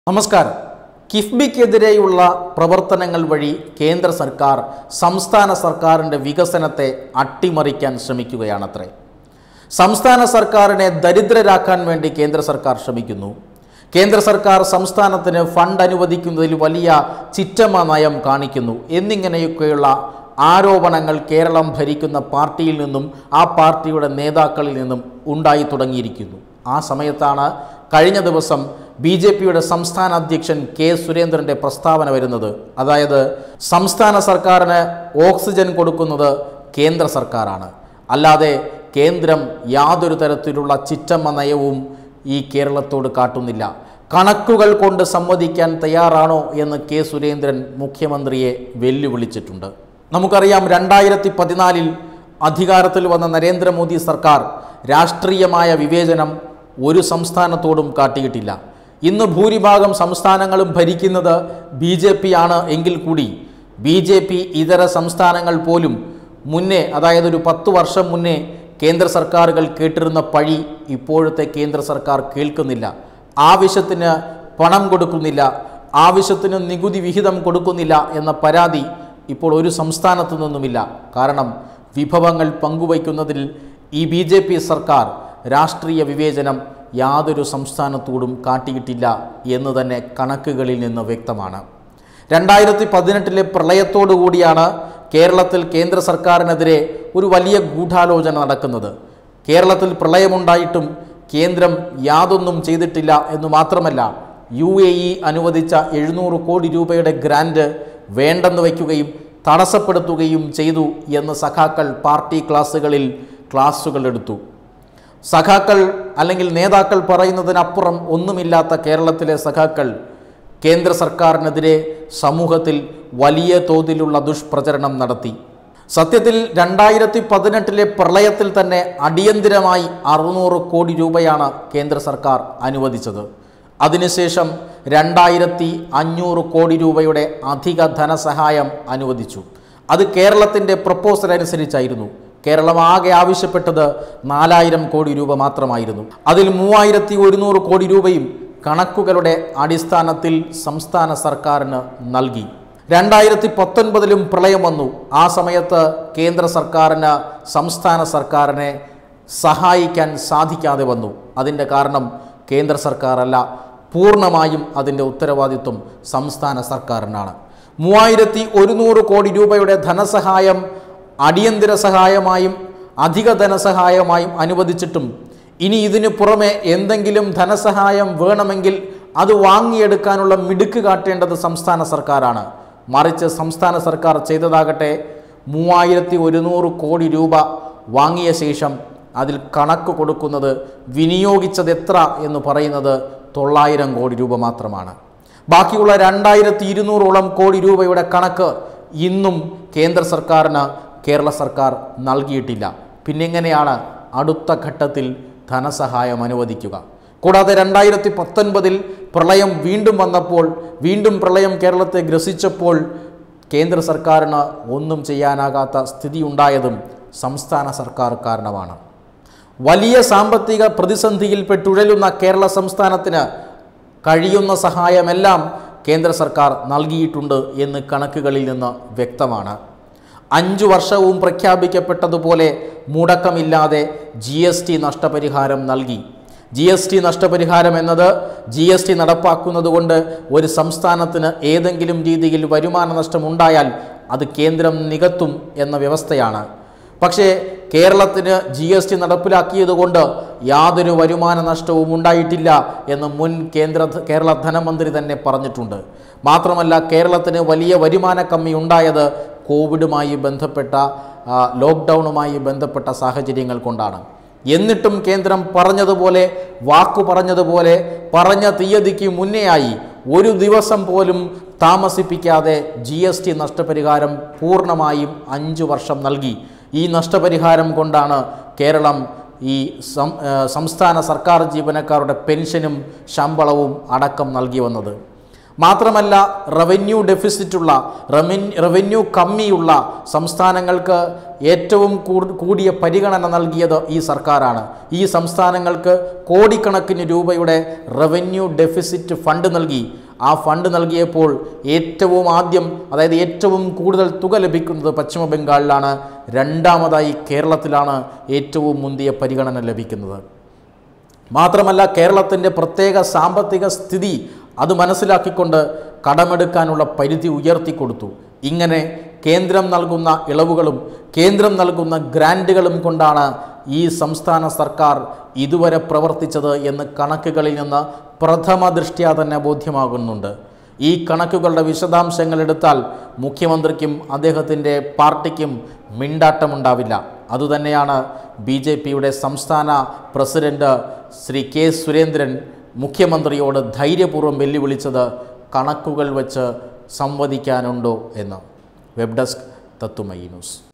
നമസ്കാരം കിഫ്ബിക്കെതിരെയുള്ള പ്രവർത്തനങ്ങൾ വഴി കേന്ദ്ര സർക്കാർ സംസ്ഥാന സർക്കാരിൻ്റെ വികസനത്തെ അട്ടിമറിക്കാൻ ശ്രമിക്കുകയാണത്രേ സംസ്ഥാന സർക്കാരിനെ ദരിദ്രരാക്കാൻ വേണ്ടി കേന്ദ്ര സർക്കാർ ശ്രമിക്കുന്നു കേന്ദ്ര സർക്കാർ സംസ്ഥാനത്തിന് ഫണ്ട് അനുവദിക്കുന്നതിൽ വലിയ ചിറ്റമ്മ നയം കാണിക്കുന്നു എന്നിങ്ങനെയൊക്കെയുള്ള ആരോപണങ്ങൾ കേരളം ഭരിക്കുന്ന പാർട്ടിയിൽ നിന്നും ആ പാർട്ടിയുടെ നേതാക്കളിൽ നിന്നും ഉണ്ടായി തുടങ്ങിയിരിക്കുന്നു ആ സമയത്താണ് കഴിഞ്ഞ ദിവസം ബി ജെ പിയുടെ സംസ്ഥാന അധ്യക്ഷൻ കെ സുരേന്ദ്രൻ്റെ പ്രസ്താവന വരുന്നത് അതായത് സംസ്ഥാന സർക്കാരിന് ഓക്സിജൻ കൊടുക്കുന്നത് കേന്ദ്ര സർക്കാരാണ് അല്ലാതെ കേന്ദ്രം യാതൊരു തരത്തിലുള്ള ചിറ്റമ്മ നയവും ഈ കേരളത്തോട് കാട്ടുന്നില്ല കണക്കുകൾ കൊണ്ട് സമ്മതിക്കാൻ തയ്യാറാണോ എന്ന് കെ സുരേന്ദ്രൻ മുഖ്യമന്ത്രിയെ വെല്ലുവിളിച്ചിട്ടുണ്ട് നമുക്കറിയാം രണ്ടായിരത്തി പതിനാലിൽ അധികാരത്തിൽ വന്ന നരേന്ദ്രമോദി സർക്കാർ രാഷ്ട്രീയമായ വിവേചനം ഒരു സംസ്ഥാനത്തോടും കാട്ടിയിട്ടില്ല ഇന്ന് ഭൂരിഭാഗം സംസ്ഥാനങ്ങളും ഭരിക്കുന്നത് ബി ജെ പി ആണ് എങ്കിൽ കൂടി ബി ജെ പി ഇതര സംസ്ഥാനങ്ങൾ പോലും മുന്നേ അതായത് ഒരു പത്ത് വർഷം മുന്നേ കേന്ദ്ര സർക്കാരുകൾ കേട്ടിരുന്ന പഴി ഇപ്പോഴത്തെ കേന്ദ്ര സർക്കാർ കേൾക്കുന്നില്ല ആവശ്യത്തിന് പണം കൊടുക്കുന്നില്ല ആവശ്യത്തിന് നികുതി വിഹിതം കൊടുക്കുന്നില്ല എന്ന പരാതി ഇപ്പോൾ ഒരു സംസ്ഥാനത്തു നിന്നുമില്ല കാരണം വിഭവങ്ങൾ പങ്കുവയ്ക്കുന്നതിൽ ഈ ബി ജെ പി സർക്കാർ രാഷ്ട്രീയ വിവേചനം യാതൊരു സംസ്ഥാനത്തോടും കാട്ടിയിട്ടില്ല എന്ന് തന്നെ കണക്കുകളിൽ നിന്ന് വ്യക്തമാണ് രണ്ടായിരത്തി പതിനെട്ടിലെ പ്രളയത്തോടു കൂടിയാണ് കേരളത്തിൽ കേന്ദ്ര സർക്കാരിനെതിരെ ഒരു വലിയ ഗൂഢാലോചന നടക്കുന്നത് കേരളത്തിൽ പ്രളയമുണ്ടായിട്ടും കേന്ദ്രം യാതൊന്നും ചെയ്തിട്ടില്ല എന്ന് മാത്രമല്ല യു എ ഇ അനുവദിച്ച എഴുന്നൂറ് കോടി രൂപയുടെ ഗ്രാൻഡ് വേണ്ടെന്ന് വയ്ക്കുകയും തടസ്സപ്പെടുത്തുകയും ചെയ്തു എന്ന് സഖാക്കൾ പാർട്ടി ക്ലാസ്സുകളിൽ ക്ലാസ്സുകൾ എടുത്തു സഖാക്കൾ അല്ലെങ്കിൽ നേതാക്കൾ പറയുന്നതിനപ്പുറം ഒന്നുമില്ലാത്ത കേരളത്തിലെ സഖാക്കൾ കേന്ദ്ര സർക്കാരിനെതിരെ സമൂഹത്തിൽ വലിയ തോതിലുള്ള ദുഷ്പ്രചരണം നടത്തി സത്യത്തിൽ രണ്ടായിരത്തി പതിനെട്ടിലെ പ്രളയത്തിൽ തന്നെ അടിയന്തിരമായി അറുന്നൂറ് കോടി രൂപയാണ് കേന്ദ്ര സർക്കാർ അനുവദിച്ചത് അതിനുശേഷം രണ്ടായിരത്തി അഞ്ഞൂറ് കോടി രൂപയുടെ അധിക ധനസഹായം അനുവദിച്ചു അത് കേരളത്തിൻ്റെ പ്രപ്പോസൽ അനുസരിച്ചായിരുന്നു കേരളം ആകെ ആവശ്യപ്പെട്ടത് നാലായിരം കോടി രൂപ മാത്രമായിരുന്നു അതിൽ മൂവായിരത്തി ഒരുന്നൂറ് കോടി രൂപയും കണക്കുകളുടെ അടിസ്ഥാനത്തിൽ സംസ്ഥാന സർക്കാരിന് നൽകി രണ്ടായിരത്തി പത്തൊൻപതിലും പ്രളയം വന്നു ആ സമയത്ത് കേന്ദ്ര സർക്കാരിന് സംസ്ഥാന സർക്കാരിനെ സഹായിക്കാൻ സാധിക്കാതെ വന്നു അതിൻ്റെ കാരണം കേന്ദ്ര സർക്കാരല്ല പൂർണ്ണമായും അതിൻ്റെ ഉത്തരവാദിത്വം സംസ്ഥാന സർക്കാരിനാണ് മൂവായിരത്തി ഒരുന്നൂറ് കോടി രൂപയുടെ ധനസഹായം അടിയന്തര സഹായമായും അധിക ധനസഹായമായും അനുവദിച്ചിട്ടും ഇനി ഇതിനു പുറമെ എന്തെങ്കിലും ധനസഹായം വേണമെങ്കിൽ അത് വാങ്ങിയെടുക്കാനുള്ള മിടുക്ക് കാട്ടേണ്ടത് സംസ്ഥാന സർക്കാരാണ് മറിച്ച് സംസ്ഥാന സർക്കാർ ചെയ്തതാകട്ടെ മൂവായിരത്തി ഒരുന്നൂറ് കോടി രൂപ വാങ്ങിയ ശേഷം അതിൽ കണക്ക് കൊടുക്കുന്നത് വിനിയോഗിച്ചത് എത്ര എന്ന് പറയുന്നത് തൊള്ളായിരം കോടി രൂപ മാത്രമാണ് ബാക്കിയുള്ള രണ്ടായിരത്തി ഇരുന്നൂറോളം കോടി രൂപയുടെ കണക്ക് ഇന്നും കേന്ദ്ര സർക്കാരിന് കേരള സർക്കാർ നൽകിയിട്ടില്ല പിന്നെങ്ങനെയാണ് അടുത്ത ഘട്ടത്തിൽ ധനസഹായം അനുവദിക്കുക കൂടാതെ രണ്ടായിരത്തി പത്തൊൻപതിൽ പ്രളയം വീണ്ടും വന്നപ്പോൾ വീണ്ടും പ്രളയം കേരളത്തെ ഗ്രസിച്ചപ്പോൾ കേന്ദ്ര സർക്കാരിന് ഒന്നും ചെയ്യാനാകാത്ത സ്ഥിതി ഉണ്ടായതും സംസ്ഥാന സർക്കാർ കാരണമാണ് വലിയ സാമ്പത്തിക പ്രതിസന്ധിയിൽപ്പെട്ടുഴലുന്ന കേരള സംസ്ഥാനത്തിന് കഴിയുന്ന സഹായമെല്ലാം കേന്ദ്ര സർക്കാർ നൽകിയിട്ടുണ്ട് എന്ന് കണക്കുകളിൽ നിന്ന് വ്യക്തമാണ് അഞ്ചു വർഷവും പ്രഖ്യാപിക്കപ്പെട്ടതുപോലെ മുടക്കമില്ലാതെ ജി എസ് ടി നഷ്ടപരിഹാരം നൽകി ജി എസ് ടി നഷ്ടപരിഹാരം എന്നത് ജി എസ് ടി നടപ്പാക്കുന്നത് കൊണ്ട് ഒരു സംസ്ഥാനത്തിന് ഏതെങ്കിലും രീതിയിൽ വരുമാന നഷ്ടമുണ്ടായാൽ അത് കേന്ദ്രം നികത്തും എന്ന വ്യവസ്ഥയാണ് പക്ഷേ കേരളത്തിന് ജി എസ് ടി നടപ്പിലാക്കിയതുകൊണ്ട് യാതൊരു വരുമാന നഷ്ടവും ഉണ്ടായിട്ടില്ല എന്ന് മുൻ കേന്ദ്ര കേരള ധനമന്ത്രി തന്നെ പറഞ്ഞിട്ടുണ്ട് മാത്രമല്ല കേരളത്തിന് വലിയ വരുമാന കമ്മി ഉണ്ടായത് കോവിഡുമായി ബന്ധപ്പെട്ട ആ, ലോക്ക്ഡൗണുമായി ബന്ധപ്പെട്ട സാഹചര്യങ്ങൾ കൊണ്ടാണ് എന്നിട്ടും കേന്ദ്രം പറഞ്ഞതുപോലെ വാക്കു പറഞ്ഞതുപോലെ പറഞ്ഞ തീയതിക്ക് മുന്നെയായി ഒരു ദിവസം പോലും താമസിപ്പിക്കാതെ ജി എസ് ടി നഷ്ടപരിഹാരം പൂർണ്ണമായും അഞ്ചു വർഷം നൽകി ഈ നഷ്ടപരിഹാരം കൊണ്ടാണ് കേരളം ഈ സം ആ, സംസ്ഥാന സർക്കാർ ജീവനക്കാരുടെ പെൻഷനും ശമ്പളവും അടക്കം നൽകി വന്നത് മാത്രമല്ല റവന്യൂ ഡെഫിസിറ്റുള്ള റവൻ റവന്യൂ കമ്മിയുള്ള സംസ്ഥാനങ്ങൾക്ക് ഏറ്റവും കൂട്- കൂടിയ പരിഗണന നൽകിയത് ഈ സർക്കാരാണ് ഈ സംസ്ഥാനങ്ങൾക്ക് കോടിക്കണക്കിന് രൂപയുടെ റവന്യൂ ഡെഫിസിറ്റ് ഫണ്ട് നൽകി ആ ഫണ്ട് നൽകിയപ്പോൾ ഏറ്റവും ആദ്യം അതായത് ഏറ്റവും കൂടുതൽ തുക ലഭിക്കുന്നത് പശ്ചിമ ബംഗാളിലാണ് രണ്ടാമതായി കേരളത്തിലാണ് ഏറ്റവും മുന്തിയ പരിഗണന ലഭിക്കുന്നത് മാത്രമല്ല കേരളത്തിൻ്റെ പ്രത്യേക സാമ്പത്തിക സ്ഥിതി അത് മനസ്സിലാക്കിക്കൊണ്ട് കടമെടുക്കാനുള്ള പരിധി ഉയർത്തിക്കൊടുത്തു ഇങ്ങനെ കേന്ദ്രം നൽകുന്ന ഇളവുകളും കേന്ദ്രം നൽകുന്ന ഗ്രാൻറ്റുകളും കൊണ്ടാണ് ഈ സംസ്ഥാന സർക്കാർ ഇതുവരെ പ്രവർത്തിച്ചത് എന്ന് കണക്കുകളിൽ നിന്ന് പ്രഥമ ദൃഷ്ട്യാ തന്നെ ബോധ്യമാകുന്നുണ്ട് ഈ കണക്കുകളുടെ വിശദാംശങ്ങൾ എടുത്താൽ മുഖ്യമന്ത്രിക്കും അദ്ദേഹത്തിൻ്റെ പാർട്ടിക്കും മിണ്ടാട്ടമുണ്ടാവില്ല അതുതന്നെയാണ് ബി ജെ പിയുടെ സംസ്ഥാന പ്രസിഡന്റ് ശ്രീ കെ സുരേന്ദ്രൻ മുഖ്യമന്ത്രിയോട് ധൈര്യപൂർവ്വം വെല്ലുവിളിച്ചത് കണക്കുകൾ വെച്ച് സംവദിക്കാനുണ്ടോ എന്ന് വെബ് ഡെസ്ക് തത്തുമൈ ന്യൂസ്